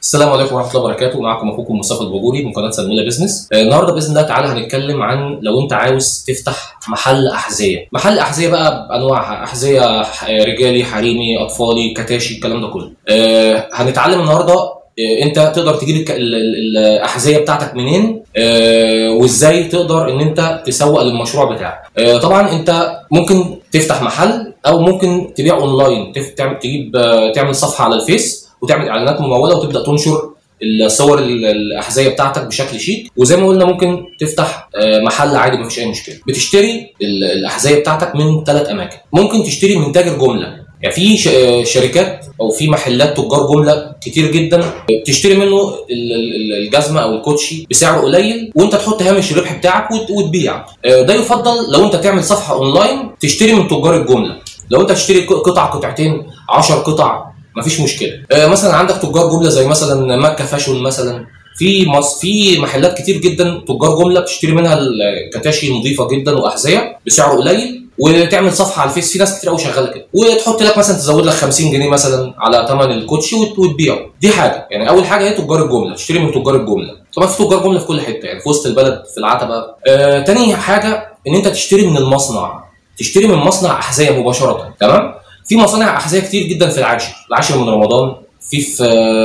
السلام عليكم ورحمه الله وبركاته معكم اخوكم مصطفى الباجوري من قناه سلمونه بزنس آه، النهارده باذن الله تعالى هنتكلم عن لو انت عاوز تفتح محل احذيه محل احذيه بقى بانواعها احذيه ح- رجالي حريمي اطفالي كتاشي الكلام ده كله آه، هنتعلم النهارده آه، انت تقدر تجيب الك- ال- ال- الاحذيه بتاعتك منين آه، وازاي تقدر ان انت تسوق للمشروع بتاعك آه، طبعا انت ممكن تفتح محل او ممكن تبيع اونلاين تف- تعمل تجيب آه، تعمل صفحه على الفيس وتعمل اعلانات مموله وتبدا تنشر الصور ال- الاحذيه بتاعتك بشكل شيك وزي ما قلنا ممكن تفتح آه، محل عادي مفيش اي مشكله بتشتري ال- الاحذيه بتاعتك من ثلاث اماكن ممكن تشتري من تاجر جمله يعني في ش- آه، شركات او في محلات تجار جمله كتير جدا بتشتري منه ال- ال- الجزمه او الكوتشي بسعر قليل وانت تحط هامش الربح بتاعك وت- وتبيع آه، ده يفضل لو انت تعمل صفحه اونلاين تشتري من تجار الجمله لو انت تشتري ق- قطعه قطعتين 10 قطع مفيش مشكله آه، مثلا عندك تجار جمله زي مثلا مكه فاشون مثلا في مص... في محلات كتير جدا تجار جمله بتشتري منها الكتاشي نظيفه جدا واحذيه بسعر قليل وتعمل صفحه على الفيس في ناس كتير قوي شغاله كده وتحط لك مثلا تزود لك 50 جنيه مثلا على ثمن الكوتشي وت- وتبيعه دي حاجه يعني اول حاجه هي تجار الجمله تشتري من تجار الجمله طبعا في تجار جمله في كل حته يعني في وسط البلد في العتبه آه تاني حاجه ان انت تشتري من المصنع تشتري من مصنع احذيه مباشره تمام في مصانع احذيه كتير جدا في العاشر العاشر من رمضان في في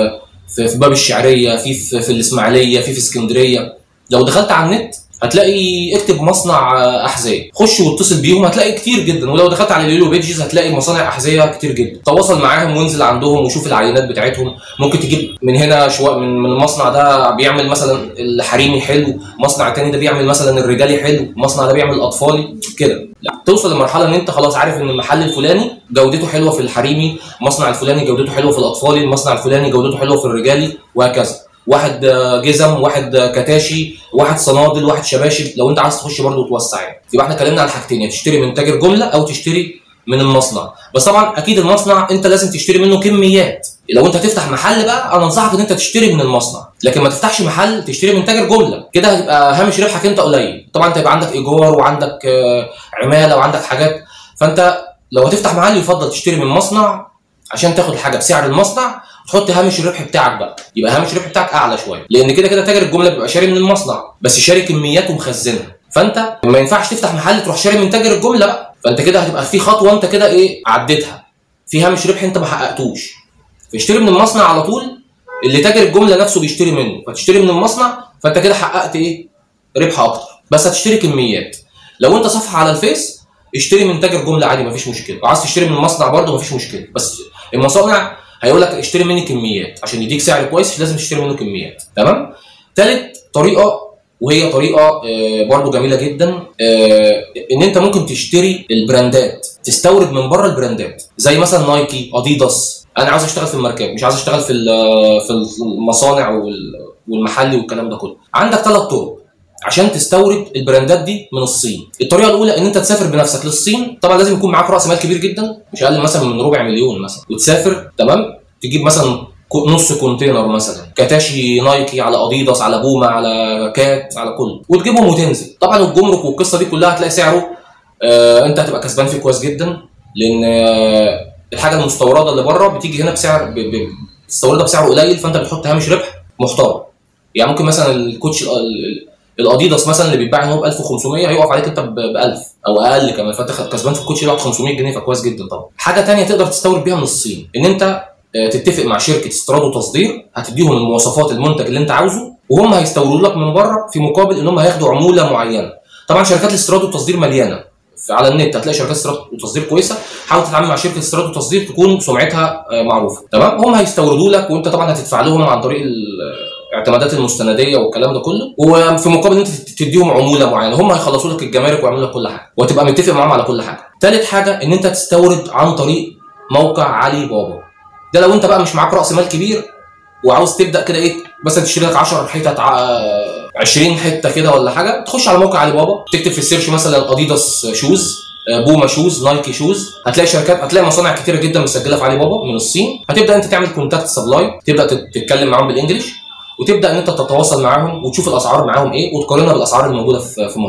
في, في باب الشعريه في في, في الاسماعيليه في في اسكندريه لو دخلت على النت هتلاقي اكتب مصنع آه، احذيه خش واتصل بيهم هتلاقي كتير جدا ولو دخلت على اليلو بيجز هتلاقي مصانع احذيه كتير جدا تواصل معاهم وانزل عندهم وشوف العينات بتاعتهم ممكن تجيب من هنا شويه من, من المصنع ده بيعمل مثلا الحريمي حلو مصنع تاني ده بيعمل مثلا الرجالي حلو المصنع ده بيعمل الاطفالي كده لا توصل لمرحله ان انت خلاص عارف ان المحل الفلاني جودته حلوه في الحريمي المصنع الفلاني جودته حلوه في الاطفالي المصنع الفلاني جودته حلوه في الرجالي وهكذا واحد آه، جزم واحد آه، كتاشي واحد صنادل واحد شباشب لو انت عايز تخش برضه وتوسع يعني يبقى احنا اتكلمنا عن حاجتين يا تشتري من تاجر جمله او تشتري من المصنع بس طبعا اكيد المصنع انت لازم تشتري منه كميات لو انت هتفتح محل بقى انا انصحك ان انت تشتري من المصنع لكن ما تفتحش محل تشتري من تاجر جمله كده هيبقى هامش ربحك انت قليل طبعا انت هيبقى عندك ايجار وعندك آه، عماله وعندك حاجات فانت لو هتفتح محل يفضل تشتري من مصنع عشان تاخد الحاجه بسعر المصنع وتحط هامش الربح بتاعك بقى يبقى هامش الربح بتاعك اعلى شويه لان كده كده تاجر الجمله بيبقى شاري من المصنع بس شاري كميات ومخزنها فانت ما ينفعش تفتح محل تروح شاري من تاجر الجمله بقى فانت كده هتبقى في خطوه انت كده ايه عديتها في هامش ربح انت ما حققتوش فاشتري من المصنع على طول اللي تاجر الجمله نفسه بيشتري منه فتشتري من المصنع فانت كده حققت ايه ربح اكتر بس هتشتري كميات لو انت صفحه على الفيس اشتري من تاجر جمله عادي مفيش مشكله وعايز تشتري من المصنع برضه مفيش مشكله بس المصانع هيقول لك اشتري مني كميات عشان يديك سعر كويس لازم تشتري منه كميات تمام تالت طريقه وهي طريقه آه، برضو جميله جدا آه، ان انت ممكن تشتري البراندات تستورد من بره البراندات زي مثلا نايكي اديداس انا عاوز اشتغل في الماركات مش عاوز اشتغل في ال- في المصانع وال- والمحلي والكلام ده كله عندك ثلاث طرق عشان تستورد البراندات دي من الصين الطريقه الاولى ان انت تسافر بنفسك للصين طبعا لازم يكون معاك راس مال كبير جدا مش اقل مثلا من ربع مليون مثلا وتسافر تمام تجيب مثلا كو- نص كونتينر مثلا كتاشي نايكي على اديداس على بوما على كات على كله وتجيبهم وتنزل طبعا الجمرك والقصه دي كلها هتلاقي سعره آه انت هتبقى كسبان فيه كويس جدا لان آه الحاجه المستورده اللي بره بتيجي هنا بسعر ب- ب- بتستوردها بسعر قليل فانت بتحط هامش ربح محترم يعني ممكن مثلا الكوتش ال- ال- الاديداس مثلا اللي بيتباع هنا ب 1500 هيقف عليك انت ب 1000 او اقل كمان فانت كسبان في الكوتش ده 500 جنيه فكويس جدا طبعا حاجه تانية تقدر تستورد بيها من الصين ان انت آه، تتفق مع شركه استيراد وتصدير هتديهم المواصفات المنتج اللي انت عاوزه وهم هيستوردوا لك من بره في مقابل ان هم هياخدوا عموله معينه طبعا شركات الاستيراد والتصدير مليانه ف- على النت هتلاقي شركات استيراد وتصدير كويسه حاول تتعامل مع شركه استيراد وتصدير تكون سمعتها آه، معروفه تمام هم هيستوردوا لك وانت طبعا هتدفع لهم عن طريق ال- الاعتمادات المستنديه والكلام ده كله وفي مقابل ان انت تديهم عموله معينه هم هيخلصوا لك الجمارك ويعملوا لك كل حاجه وتبقى متفق معاهم على كل حاجه ثالث حاجه ان انت تستورد عن طريق موقع علي بابا ده لو انت بقى مش معاك راس مال كبير وعاوز تبدا كده ايه مثلا تشتري لك 10 حتت ع- 20 حته كده ولا حاجه تخش على موقع علي بابا تكتب في السيرش مثلا اديداس شوز آه، بوما شوز نايكي شوز هتلاقي شركات هتلاقي مصانع كتيره جدا مسجله في علي بابا من الصين هتبدا انت تعمل كونتاكت سبلاي تبدا تت- تتكلم معاهم بالانجلش وتبدا ان انت تتواصل معاهم وتشوف الاسعار معاهم ايه وتقارنها بالاسعار الموجوده في في مصر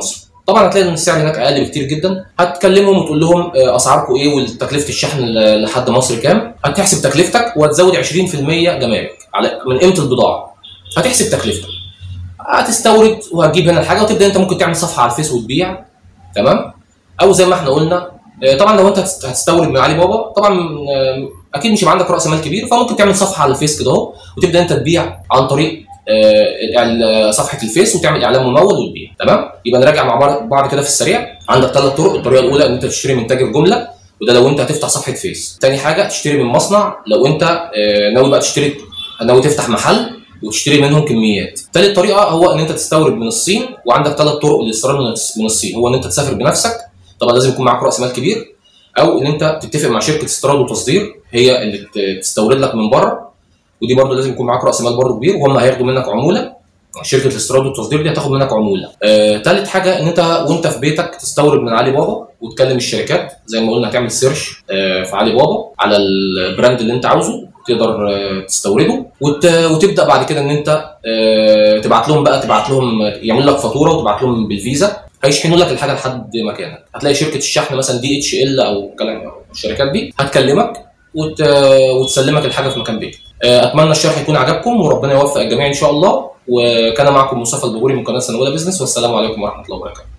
طبعا هتلاقي ان السعر هناك اقل بكتير جدا هتكلمهم وتقول لهم آه، اسعاركم ايه وتكلفه الشحن ل- لحد مصر كام هتحسب تكلفتك وهتزود 20% جمارك على من قيمه البضاعه هتحسب تكلفتك هتستورد وهتجيب هنا الحاجه وتبدا انت ممكن تعمل صفحه على الفيس وتبيع تمام او زي ما احنا قلنا آه، طبعا لو انت هتست- هتستورد من علي بابا طبعا آه، اكيد مش هيبقى عندك راس مال كبير فممكن تعمل صفحه على الفيس كده اهو وتبدا انت تبيع عن طريق آه، ال- صفحه الفيس وتعمل اعلان ممول وتبيع تمام يبقى نراجع مع بعض- بعض كده في السريع عندك ثلاث طرق الطريقه الاولى ان انت تشتري من تاجر جمله وده لو انت هتفتح صفحه فيس تاني حاجه تشتري من مصنع لو انت آه، ناوي بقى تشتري ناوي تفتح محل وتشتري منهم كميات تالت طريقه هو ان انت تستورد من الصين وعندك ثلاث طرق للاستيراد من الص- من الصين هو ان انت تسافر بنفسك طبعا لازم يكون معاك راس مال كبير او ان انت تتفق مع شركه استيراد وتصدير هي اللي ت- تستورد لك من بره ودي برضه لازم يكون معاك راس مال برضه كبير وهم هياخدوا منك عموله شركه الاستيراد والتصدير دي هتاخد منك عموله. آه، تالت حاجه ان انت وانت في بيتك تستورد من علي بابا وتكلم الشركات زي ما قلنا تعمل سيرش آه، في علي بابا على البراند اللي انت عاوزه تقدر آه، تستورده وت... وتبدا بعد كده ان انت آه، تبعت لهم بقى تبعت لهم يعملوا لك فاتوره وتبعت لهم بالفيزا هيشحنوا لك الحاجه لحد مكانك هتلاقي شركه الشحن مثلا دي اتش ال او كلام الشركات دي هتكلمك وت... وتسلمك الحاجه في مكان بيتك آه، اتمنى الشرح يكون عجبكم وربنا يوفق الجميع ان شاء الله وكان معكم مصطفى البغوري من قناه سنه اولى بزنس والسلام عليكم ورحمه الله وبركاته